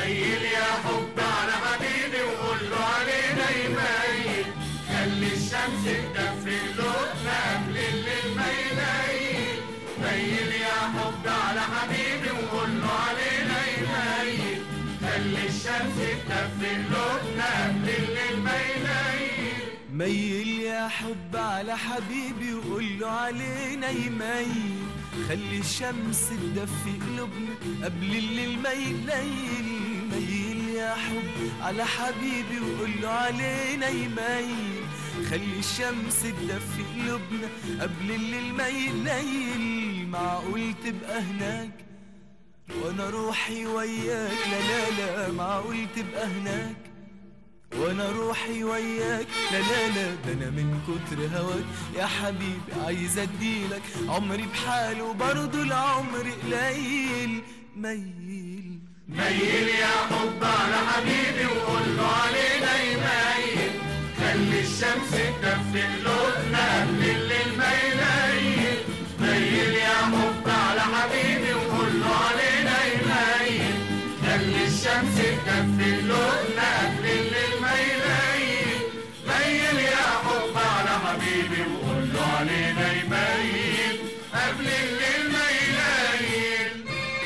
ميل يا حب على حبيبي وقول له علينا يميل خلي الشمس تدفي قلوبنا قبل الليل ما يليل ميل يا حب على حبيبي وقول له علينا يميل خلي الشمس تدفي قلوبنا قبل الليل ما يليل ميل يا حب على حبيبي وقول له علينا يميل خلي الشمس تدفي قلوبنا قبل الليل ما يليل ميل يا حب على حبيبي وقول له علينا يميل خلي الشمس تدفي قلوبنا قبل الليل ما يليل معقول تبقى هناك وانا روحي وياك لا لا لا معقول تبقى هناك وانا روحي وياك لا لا لا ده انا من كتر هواك يا حبيبي عايز اديلك عمري بحاله برضه العمر قليل ميل ميل يا حب على حبيبي وقول له علينا يميل خلي الشمس تدفي قلوبنا قبل الليل ما يليل ميل يا حب على حبيبي وقول له علينا يميل خلي الشمس تدفي قلوبنا قبل الليل ما يليل ميل يا حب على حبيبي وقول له علينا يميل قبل الليل ما يليل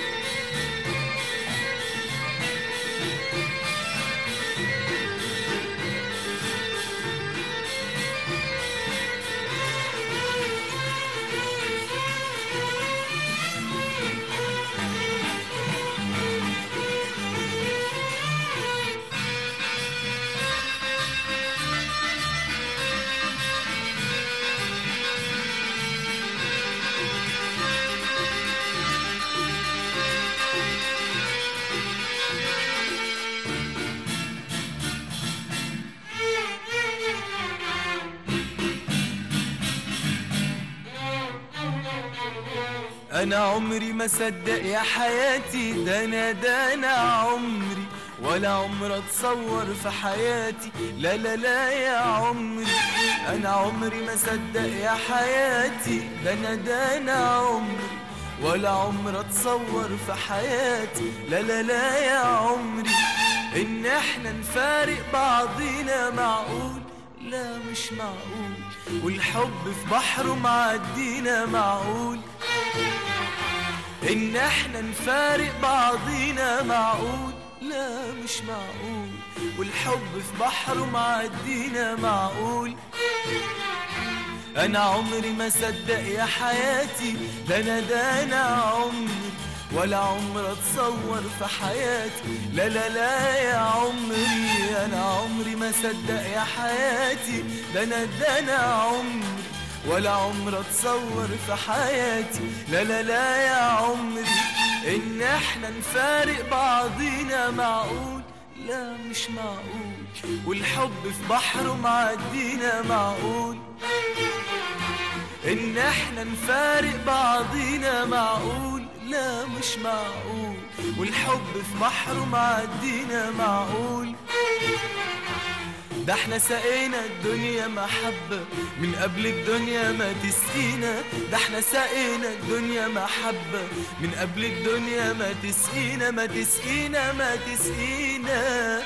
انا عمري ما صدق يا حياتي ده انا ده انا عمري ولا عمر اتصور في حياتي لا لا لا يا عمري انا عمري ما صدق يا حياتي ده انا ده انا عمري ولا عمر اتصور في حياتي لا لا لا يا عمري ان احنا نفارق بعضينا معقول لا مش معقول والحب في بحره معدينا معقول ان احنا نفارق بعضينا معقول لا مش معقول والحب في بحره معدينا معقول انا عمري ما صدق يا حياتي ده انا ده انا عمري ولا عمر اتصور في حياتي لا لا لا يا عمري انا عمري ما صدق يا حياتي ده انا ده انا عمري ولا عمر اتصور في حياتي لا لا لا يا عمري ان احنا نفارق بعضينا معقول لا مش معقول والحب في بحره معدينا معقول ان احنا نفارق بعضينا معقول لا مش معقول والحب في بحره معدينا معقول ده احنا سقينا الدنيا محبة من قبل الدنيا ما تسقينا ده احنا سقينا الدنيا محبة من قبل الدنيا ما تسقينا ما تسقينا ما تسقينا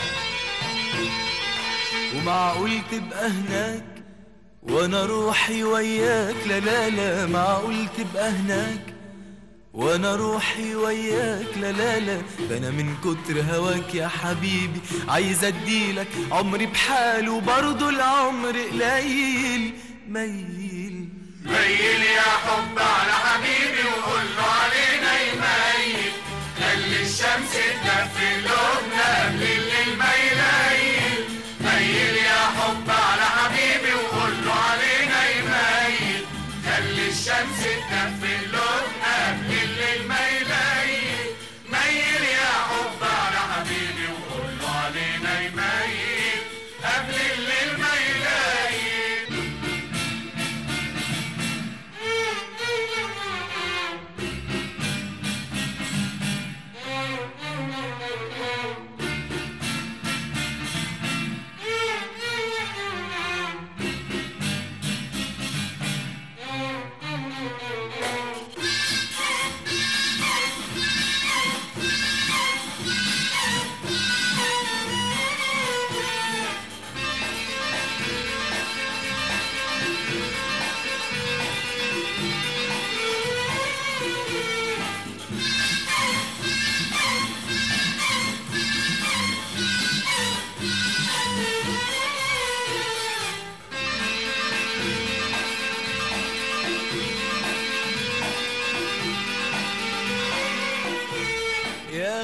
ومعقول تبقى هناك وانا روحي وياك لا لا لا معقول تبقى هناك وانا روحي وياك لا لا لا ده انا من كتر هواك يا حبيبي عايز اديلك عمري بحاله برضه العمر قليل ميل ميل يا حب على حبيبي وقول له علينا يميل خلي الشمس تدفي قلوبنا قبل الليل ما يليل ميل يا حب على حبيبي وقول له علينا يميل خلي الشمس تدفي قلوبنا قبل الليل ما يليل ميل يا حب على حبيبي وقول له علينا يميل قبل الليل ما يليل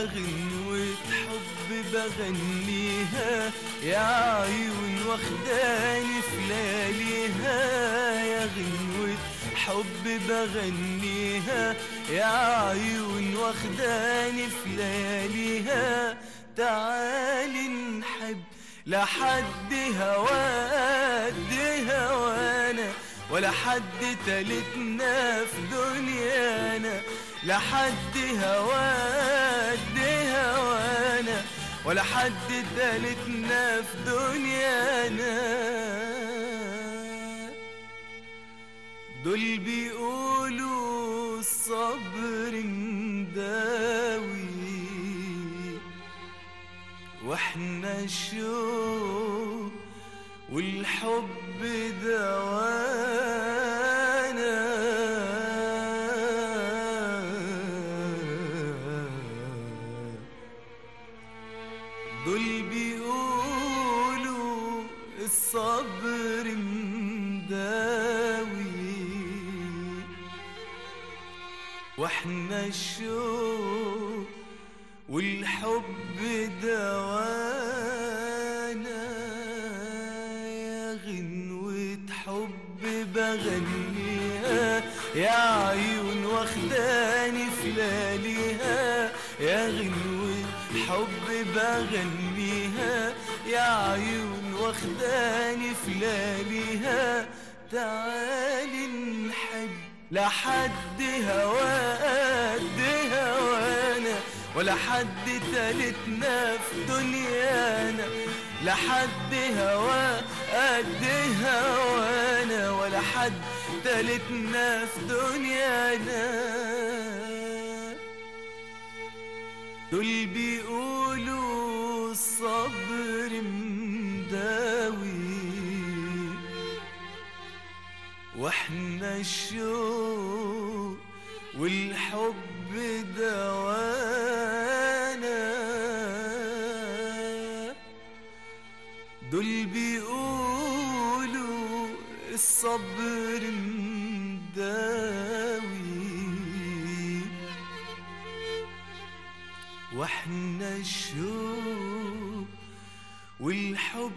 يا غنوة حب بغنيها يا عيون واخداني في لياليها يا غنوة حب بغنيها يا عيون واخداني في لياليها تعالي نحب لحد هوا قد هوانا ولا حد تالتنا في دنيانا لحد هوا قد هوانا ولا حد تالتنا في دنيانا دول بيقولوا الصبر مداوي واحنا الشوق والحب دوانا دول بيقولوا الصبر مداوي واحنا الشوق والحب دوانا يا غنوة حب بغنيها يا عيون واخداني في لياليها يا غنوة حب بغنيها يا عيون واخداني في لياليها تعالي نحب لحد هوا قد هوانا ولا حد تالتنا في دنيانا لحد هوا قد هوانا ولا حد تالتنا في دنيانا دول بيقولوا الصبر مداوي واحنا الشوق والحب دوانا دول بيقولوا الصبر مداوي واحنا الشوق والحب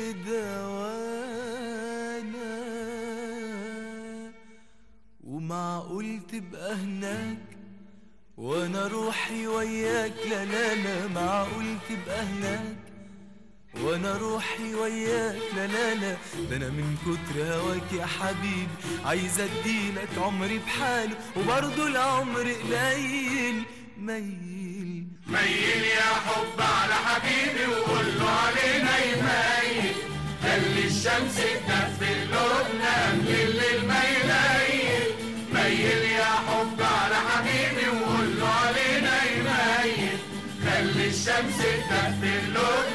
دوانا ومعقول تبقى هناك وانا روحي وياك لا لا لا معقول تبقى هناك وانا روحي وياك لا لا لا ده انا من كتر هواك يا حبيبي عايز اديلك عمري بحاله وبرضه العمر قليل ميل ميل يا حب على حبيبي وقول له علينا يميل خلي الشمس تدفي قلوبنا قبل الليل ما يليل ميل يا حب على حبيبي وقول له علينا يميل خلي الشمس تدفي قلوبنا